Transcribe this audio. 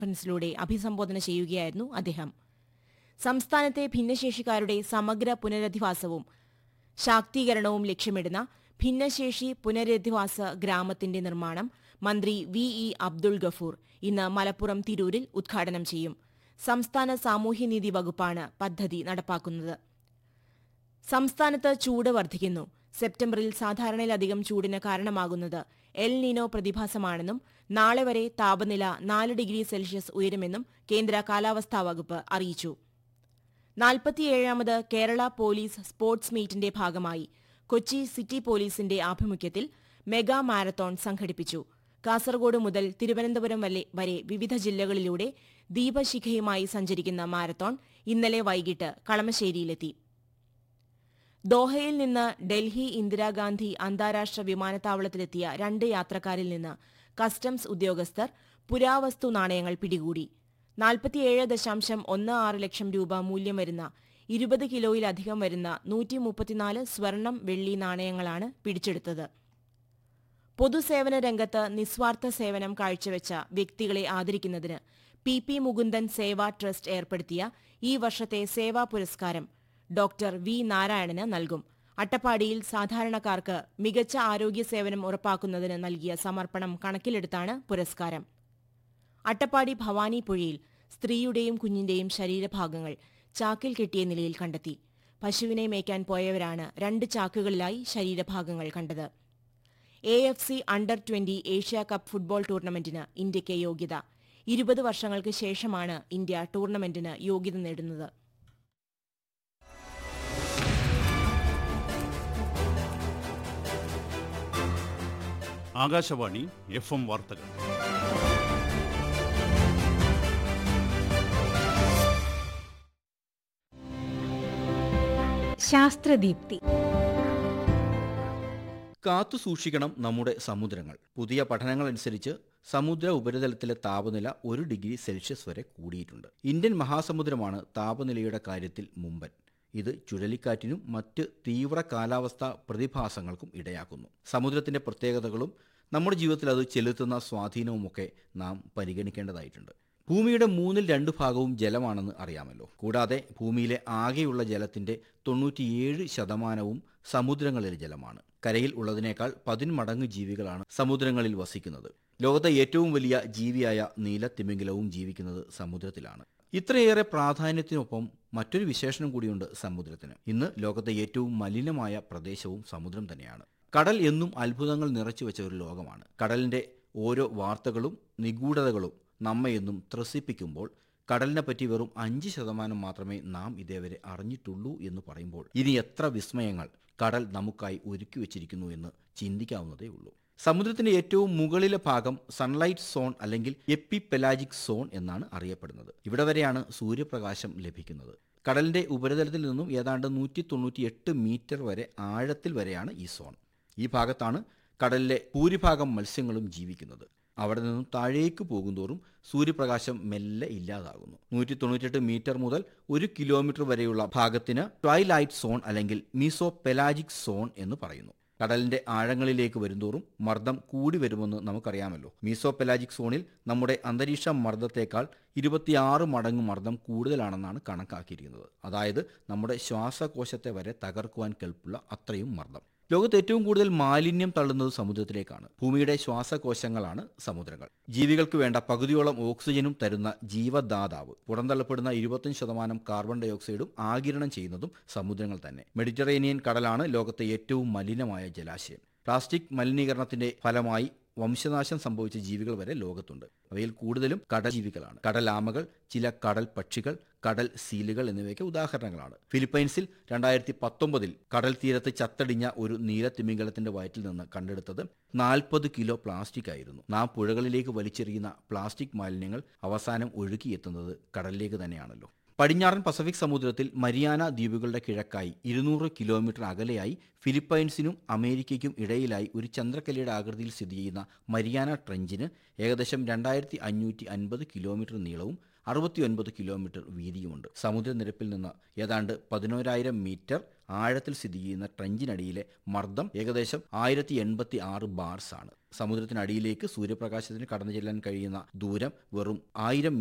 കോൺഫറൻസിലൂടെ അഭിസംബോധന ചെയ്യുകയായിരുന്നു അദ്ദേഹം സംസ്ഥാനത്തെ ഭിന്നശേഷിക്കാരുടെ സമഗ്ര പുനരധിവാസവും ശാക്തീകരണവും ലക്ഷ്യമിടുന്ന ഭിന്നശേഷി പുനരധിവാസ ഗ്രാമത്തിന്റെ നിർമ്മാണം മന്ത്രി വി ഇ അബ്ദുൾ ഗഫൂർ ഇന്ന് മലപ്പുറം തിരൂരിൽ ഉദ്ഘാടനം ചെയ്യും സംസ്ഥാന സാമൂഹ്യനീതി വകുപ്പാണ് പദ്ധതി നടപ്പാക്കുന്നത് സംസ്ഥാനത്ത് ചൂട് വർദ്ധിക്കുന്നു സെപ്റ്റംബറിൽ സാധാരണയിലധികം ചൂടിന് കാരണമാകുന്നത് എൽ നീനോ പ്രതിഭാസമാണെന്നും നാളെ വരെ താപനില നാല് ഡിഗ്രി സെൽഷ്യസ് ഉയരുമെന്നും കേന്ദ്ര കാലാവസ്ഥാ വകുപ്പ് അറിയിച്ചു നാൽപ്പത്തിയേഴാമത് കേരള പോലീസ് സ്പോർട്സ് മീറ്റിന്റെ ഭാഗമായി കൊച്ചി സിറ്റി പോലീസിന്റെ ആഭിമുഖ്യത്തിൽ മെഗാ മാരത്തോൺ സംഘടിപ്പിച്ചു കാസർഗോഡ് മുതൽ തിരുവനന്തപുരം വരെ വരെ വിവിധ ജില്ലകളിലൂടെ ദീപശിഖയുമായി സഞ്ചരിക്കുന്ന മാരത്തോൺ ഇന്നലെ വൈകിട്ട് കളമശ്ശേരിയിലെത്തി ദോഹയിൽ നിന്ന് ഡൽഹി ഇന്ദിരാഗാന്ധി അന്താരാഷ്ട്ര വിമാനത്താവളത്തിലെത്തിയ രണ്ട് യാത്രക്കാരിൽ നിന്ന് കസ്റ്റംസ് ഉദ്യോഗസ്ഥർ പുരാവസ്തു നാണയങ്ങൾ പിടികൂടി നാൽപ്പത്തിയേഴ് ദശാംശം ഒന്ന് ആറ് ലക്ഷം രൂപ മൂല്യം വരുന്ന ഇരുപത് കിലോയിലധികം വരുന്ന നൂറ്റി മുപ്പത്തിനാല് സ്വർണം വെള്ളി നാണയങ്ങളാണ് പിടിച്ചെടുത്തത് പൊതുസേവന രംഗത്ത് നിസ്വാർത്ഥ സേവനം കാഴ്ചവെച്ച വ്യക്തികളെ ആദരിക്കുന്നതിന് P P Mukundan Seva trust ഏർപ്പെടുത്തിയ ഈ വർഷത്തെ സേവാ പുരസ്കാരം ഡോക്ടർ വി നാരായണന് നൽകും അട്ടപ്പാടിയിൽ സാധാരണക്കാർക്ക് മികച്ച ആരോഗ്യ സേവനം ഉറപ്പാക്കുന്നതിന് നൽകിയ സമർപ്പണം കണക്കിലെടുത്താണ് പുരസ്കാരം അട്ടപ്പാടി ഭവാനിപ്പുഴയിൽ സ്ത്രീയുടെയും കുഞ്ഞിന്റെയും ശരീരഭാഗങ്ങൾ ചാക്കിൽ കെട്ടിയ നിലയിൽ കണ്ടെത്തി പശുവിനെ മേയ്ക്കാൻ പോയവരാണ് രണ്ട് ചാക്കുകളിലായി ശരീരഭാഗങ്ങൾ കണ്ടത് A F C under twenty Asia cup football ടൂർണമെന്റിന് ഇന്ത്യയ്ക്ക് യോഗ്യത ഇരുപത് വർഷങ്ങൾക്ക് ശേഷമാണ് ഇന്ത്യ ടൂർണമെന്റിന് യോഗ്യത നേടുന്നത് ആകാശവാണി എഫ് എം വാർത്തകൾ ശാസ്ത്രദീപ്തി കാത്തു സൂക്ഷിക്കണം നമ്മുടെ സമുദ്രങ്ങൾ പുതിയ പഠനങ്ങളനുസരിച്ച് സമുദ്ര ഉപരിതലത്തിലെ താപനില ഒരു ഡിഗ്രി സെൽഷ്യസ് വരെ കൂടിയിട്ടുണ്ട് ഇന്ത്യൻ മഹാസമുദ്രമാണ് താപനിലയുടെ കാര്യത്തിൽ മുമ്പൻ ഇത് ചുഴലിക്കാറ്റിനും മറ്റ് തീവ്ര കാലാവസ്ഥാ പ്രതിഭാസങ്ങൾക്കും ഇടയാക്കുന്നു സമുദ്രത്തിന്റെ പ്രത്യേകതകളും നമ്മുടെ ജീവിതത്തിൽ അത് ചെലുത്തുന്ന സ്വാധീനവുമൊക്കെ നാം പരിഗണിക്കേണ്ടതായിട്ടുണ്ട് ഭൂമിയുടെ മൂന്നിൽ രണ്ട് ഭാഗവും ജലമാണെന്ന് അറിയാമല്ലോ കൂടാതെ ഭൂമിയിലെ ആകെയുള്ള ജലത്തിന്റെ തൊണ്ണൂറ്റിയേഴ് ശതമാനവും സമുദ്രങ്ങളിലെ ജലമാണ് കരയിൽ ഉള്ളതിനേക്കാൾ പതിന്മടങ്ങ് ജീവികളാണ് സമുദ്രങ്ങളിൽ വസിക്കുന്നത് ലോകത്തെ ഏറ്റവും വലിയ ജീവിയായ നീലത്തിമിംഗലവും ജീവിക്കുന്നത് സമുദ്രത്തിലാണ് ഇത്രയേറെ പ്രാധാന്യത്തിനൊപ്പം മറ്റൊരു വിശേഷണം കൂടിയുണ്ട് സമുദ്രത്തിന് ഇന്ന് ലോകത്തെ ഏറ്റവും മലിനമായ പ്രദേശവും സമുദ്രം തന്നെയാണ് കടൽ എന്നും അത്ഭുതങ്ങൾ നിറച്ചു വെച്ച ഒരു ലോകമാണ് കടലിന്റെ ഓരോ വാർത്തകളും നിഗൂഢതകളും നമ്മെ എന്നും ത്രസിപ്പിക്കുമ്പോൾ കടലിനെ പറ്റി വെറും അഞ്ച് ശതമാനം മാത്രമേ നാം ഇതേവരെ അറിഞ്ഞിട്ടുള്ളൂ എന്ന് പറയുമ്പോൾ ഇനി എത്ര വിസ്മയങ്ങൾ കടൽ നമുക്കായി ഒരുക്കി വെച്ചിരിക്കുന്നു എന്ന് ചിന്തിക്കാവുന്നതേ ഉള്ളൂ സമുദ്രത്തിന്റെ ഏറ്റവും മുകളിലെ ഭാഗം സൺലൈറ്റ് സോൺ അല്ലെങ്കിൽ എപ്പിപെലാജിക് സോൺ എന്നാണ് അറിയപ്പെടുന്നത് ഇവിടെ വരെയാണ് സൂര്യപ്രകാശം ലഭിക്കുന്നത് കടലിന്റെ ഉപരിതലത്തിൽ നിന്നും ഏതാണ്ട് നൂറ്റി തൊണ്ണൂറ്റിയെട്ട് മീറ്റർ വരെ ആഴത്തിൽ വരെയാണ് ഈ സോൺ ഈ ഭാഗത്താണ് കടലിലെ ഭൂരിഭാഗം മത്സ്യങ്ങളും ജീവിക്കുന്നത് അവിടെ നിന്നും താഴേക്ക് പോകുന്തോറും സൂര്യപ്രകാശം മെല്ലെ ഇല്ലാതാകുന്നു നൂറ്റി തൊണ്ണൂറ്റെട്ട് മീറ്റർ മുതൽ ഒരു കിലോമീറ്റർ വരെയുള്ള ഭാഗത്തിന് ട്വൈലൈറ്റ് സോൺ അല്ലെങ്കിൽ മീസോ പെലാജിക് സോൺ എന്ന് പറയുന്നു കടലിന്റെ ആഴങ്ങളിലേക്ക് വരുന്തോറും മർദ്ദം കൂടി വരുമെന്ന് നമുക്കറിയാമല്ലോ മീസോ പെലാജിക് സോണിൽ നമ്മുടെ അന്തരീക്ഷ മർദ്ദത്തേക്കാൾ ഇരുപത്തിയാറ് മടങ്ങ് മർദ്ദം കൂടുതലാണെന്നാണ് കണക്കാക്കിയിരിക്കുന്നത് അതായത് നമ്മുടെ ശ്വാസകോശത്തെ വരെ തകർക്കുവാൻ കെൽപ്പുള്ള അത്രയും മർദ്ദം ലോകത്ത് ഏറ്റവും കൂടുതൽ മാലിന്യം തള്ളുന്നത് സമുദ്രത്തിലേക്കാണ് ഭൂമിയുടെ ശ്വാസകോശങ്ങളാണ് സമുദ്രങ്ങൾ ജീവികൾക്ക് വേണ്ട പകുതിയോളം ഓക്സിജനും തരുന്ന ജീവദാതാവ് പുറന്തള്ളപ്പെടുന്ന ഇരുപത്തഞ്ച് ശതമാനം കാർബൺ ഡയോക്സൈഡും ആകിരണം ചെയ്യുന്നതും സമുദ്രങ്ങൾ തന്നെ മെഡിറ്ററേനിയൻ കടലാണ് ലോകത്തെ ഏറ്റവും മലിനമായ ജലാശയം പ്ലാസ്റ്റിക് മലിനീകരണത്തിന്റെ ഫലമായി വംശനാശം സംഭവിച്ച ജീവികൾ വരെ ലോകത്തുണ്ട് അവയിൽ കൂടുതലും കടൽ ജീവികളാണ് കടലാമകൾ ചില കടൽ പക്ഷികൾ കടൽ സീലുകൾ എന്നിവയൊക്കെ ഉദാഹരണങ്ങളാണ് ഫിലിപ്പൈൻസിൽ രണ്ടായിരത്തി പത്തൊമ്പതിൽ കടൽ തീരത്ത് ചത്തടിഞ്ഞ ഒരു നീലത്തിമിംഗലത്തിന്റെ വയറ്റിൽ നിന്ന് കണ്ടെടുത്തത് നാൽപ്പത് കിലോ പ്ലാസ്റ്റിക് ആയിരുന്നു നാം പുഴകളിലേക്ക് വലിച്ചെറിയുന്ന പ്ലാസ്റ്റിക് മാലിന്യങ്ങൾ അവസാനം ഒഴുകിയെത്തുന്നത് കടലിലേക്ക് തന്നെയാണല്ലോ പടിഞ്ഞാറൻ പസഫിക് സമുദ്രത്തിൽ മരിയാന ദ്വീപുകളുടെ കിഴക്കായി ഇരുന്നൂറ് കിലോമീറ്റർ അകലെയായി ഫിലിപ്പൈൻസിനും അമേരിക്കയ്ക്കും ഇടയിലായി ഒരു ചന്ദ്രക്കലയുടെ ആകൃതിയിൽ സ്ഥിതി ചെയ്യുന്ന മരിയാന ട്രഞ്ചിന് ഏകദേശം രണ്ടായിരത്തി അഞ്ഞൂറ്റി അൻപത് കിലോമീറ്റർ നീളവും അറുപത്തിയൊൻപത് കിലോമീറ്റർ വീതിയുമുണ്ട് സമുദ്രനിരപ്പിൽ നിന്ന് ഏതാണ്ട് പതിനോരായിരം മീറ്റർ ആഴത്തിൽ സ്ഥിതി ചെയ്യുന്ന ട്രഞ്ചിനടിയിലെ മർദ്ദം ഏകദേശം ആയിരത്തി എൺപത്തി ആറ് ബാർസ് ആണ് സമുദ്രത്തിനടിയിലേക്ക് സൂര്യപ്രകാശത്തിന് കടന്നു ചെല്ലാൻ കഴിയുന്ന ദൂരം വെറും ആയിരം